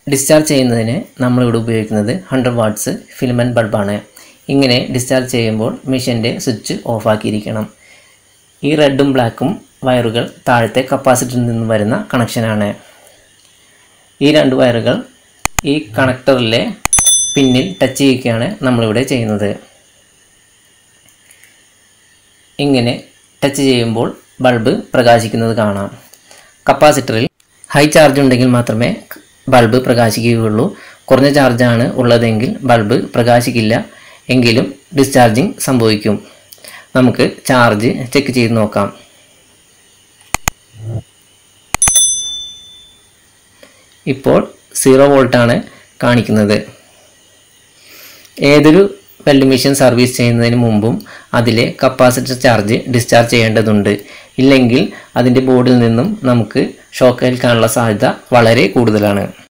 discharge ചെയ്യുന്നതിന് നമ്മളിവിടെ ഉപയോഗിക്കുന്നത് ഹൺഡ്രഡ് വാട്ട്സ് ഫിലമെൻറ്റ് ബൾബാണ് ഇങ്ങനെ ഡിസ്ചാർജ് ചെയ്യുമ്പോൾ മെഷീൻ്റെ സ്വിച്ച് ഓഫാക്കിയിരിക്കണം ഈ റെഡും ബ്ലാക്കും വയറുകൾ താഴത്തെ കപ്പാസിറ്ററിൽ നിന്ന് വരുന്ന കണക്ഷനാണ് ഈ രണ്ട് വയറുകൾ ഈ കണക്ടറിലെ പിന്നിൽ ടച്ച് ചെയ്യുകയാണ് നമ്മളിവിടെ ചെയ്യുന്നത് ഇങ്ങനെ ടച്ച് ചെയ്യുമ്പോൾ ബൾബ് പ്രകാശിക്കുന്നത് കാണാം കപ്പാസിറ്ററിൽ ഹൈ ചാർജ് ഉണ്ടെങ്കിൽ മാത്രമേ ബൾബ് പ്രകാശിക്കുകയുള്ളൂ കുറഞ്ഞ ചാർജാണ് ഉള്ളതെങ്കിൽ ബൾബ് പ്രകാശിക്കില്ല എങ്കിലും ഡിസ്ചാർജിങ് സംഭവിക്കും നമുക്ക് ചാർജ് ചെക്ക് ചെയ്ത് നോക്കാം ഇപ്പോൾ സീറോ വോൾട്ടാണ് കാണിക്കുന്നത് ഏതൊരു വെൽഡിംഗ് മെഷീൻ സർവീസ് ചെയ്യുന്നതിന് മുമ്പും അതിലെ കപ്പാസിറ്റർ ചാർജ് ഡിസ്ചാർജ് ചെയ്യേണ്ടതുണ്ട് ഇല്ലെങ്കിൽ അതിൻ്റെ ബോർഡിൽ നിന്നും നമുക്ക് ഷോക്ക് ഏൽക്കാനുള്ള സാധ്യത വളരെ കൂടുതലാണ്